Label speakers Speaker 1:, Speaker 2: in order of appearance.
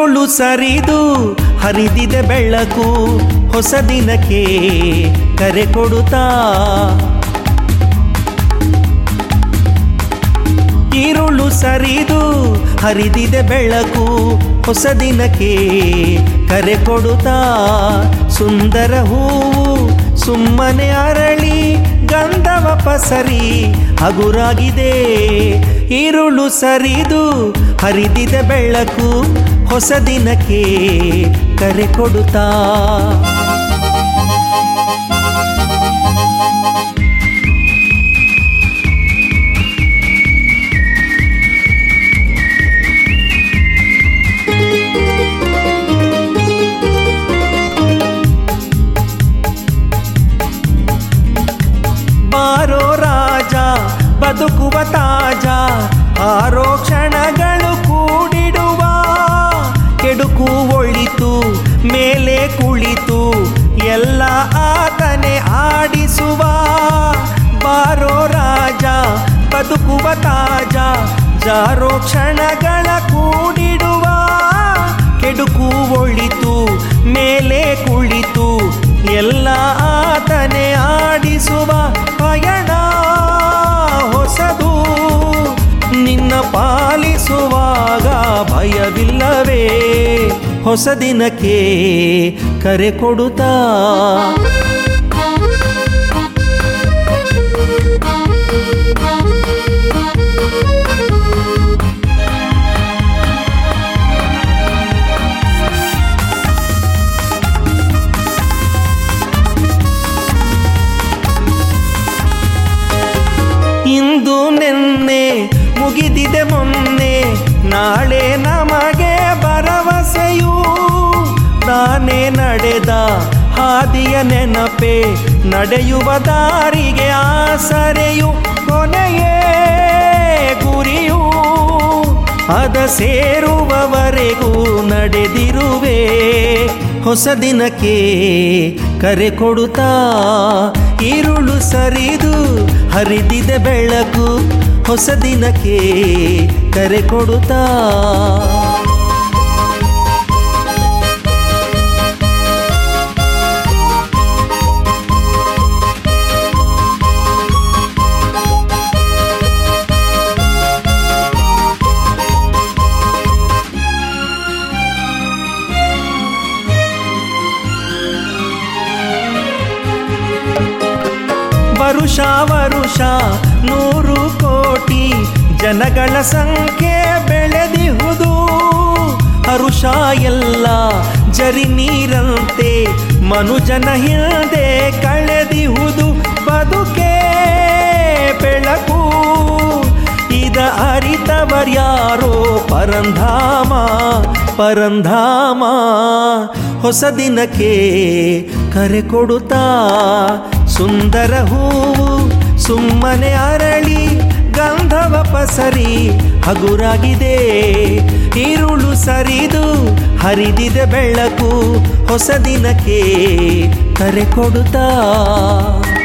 Speaker 1: ಈರುಳು ಸರಿದು ಹರಿದಿದೆ ಬೆಳಕು ಹೊಸ ದಿನಕ್ಕೆ ಕರೆ ಕೊಡುತ್ತಾ ಈರುಳು ಸರಿದು ಹರಿದಿದೆ ಬೆಳಕು ಹೊಸ ದಿನಕ್ಕೆ ಕರೆ ಕೊಡುತ್ತಾ ಸುಂದರ ಹೂವು ಸುಮ್ಮನೆ ಅರಳಿ ಗಂಧವ ಪಸರಿ ಹಗುರಾಗಿದೆ ಈರುಳು ಸರಿದು ಹರಿದಿದೆ ಬೆಳಕು ಹೊಸ ದಿನಕ್ಕೆ ಕರೆ ಕೊಡುತ್ತಾ ಬಾರೋ ರಾಜ ಬದುಕುವ ತಾಜ ಆರೋ ಕ್ಷಣಗಳು ಕೂಡಿಡುವ ಕೆಡುಕು ಒಳಿತು ಮೇಲೆ ಕುಳಿತು ಎಲ್ಲ ಆತನೆ ಆಡಿಸುವ ಬಾರೋ ರಾಜ ಬದುಕುವ ತಾಜ ಜಾರೋ ಕ್ಷಣಗಳ ಕೂಡಿಡುವ ಕೆಡುಕು ಒಳಿತು ಮೇಲೆ ಕುಳಿತು ಎಲ್ಲ ಆತನೆ ಆಡಿಸುವ ಪಯಣ ಹೊಸದು ನಿನ್ನ ಪಾಲಿಸುವಾಗ ಭಯವಿಲ್ಲವೇ ಹೊಸ ದಿನಕ್ಕೆ ಕರೆ ಕೊಡುತ್ತಾ ಇಂದು ನೆನ್ನೆ ಮುಗಿದಿದೆ ಮೊನ್ನೆ ನಾಳೆ ನಮಗೆ ಭರವಸೆಯು ನಾನೇ ನಡೆದ ಹಾದಿಯ ನೆನಪೆ ನಡೆಯುವ ದಾರಿಗೆ ಆಸರೆಯು ಕೊನೆಯೇ ಗುರಿಯು ಅದ ಸೇರುವವರೆಗೂ ನಡೆದಿರುವೆ ಹೊಸ ದಿನಕ್ಕೆ ಕರೆ ಕೊಡುತ್ತಾ ಈರುಳು ಸರಿದು ಹರಿದಿದೆ ಬೆಳಕು ಹೊಸ ದಿನಕ್ಕೆ ಕರೆ ಕೊಡುತ್ತಾ ವರುಷ ವರುಷ ನೂರು ಕೋಟಿ ಜನಗಳ ಸಂಖ್ಯೆ ಬೆಳೆದಿಹುದು ಹರುಷ ಎಲ್ಲ ಜರಿ ನೀರಂತೆ ಮನುಜನ ಹಿಂದೆ ಕಳೆದಿಹುದು ಬದುಕೇ ಬೆಳಕು ಇದ ಅರಿತವರ್ಯಾರೋ ಪರಂಧಾಮ ಪರಂಧಾಮ ಹೊಸ ದಿನಕ್ಕೆ ಕರೆ ಕೊಡುತ್ತಾ ಸುಂದರ ಹೂವು ಸುಮ್ಮನೆ ಅರಳಿ ಗಂಧವ ಪಸರಿ ಹಗುರಾಗಿದೆ ಈರುಳು ಸರಿದು ಹರಿದಿದೆ ಬೆಳಕು ಹೊಸ ದಿನಕ್ಕೆ ಕರೆ ಕೊಡುತ್ತಾ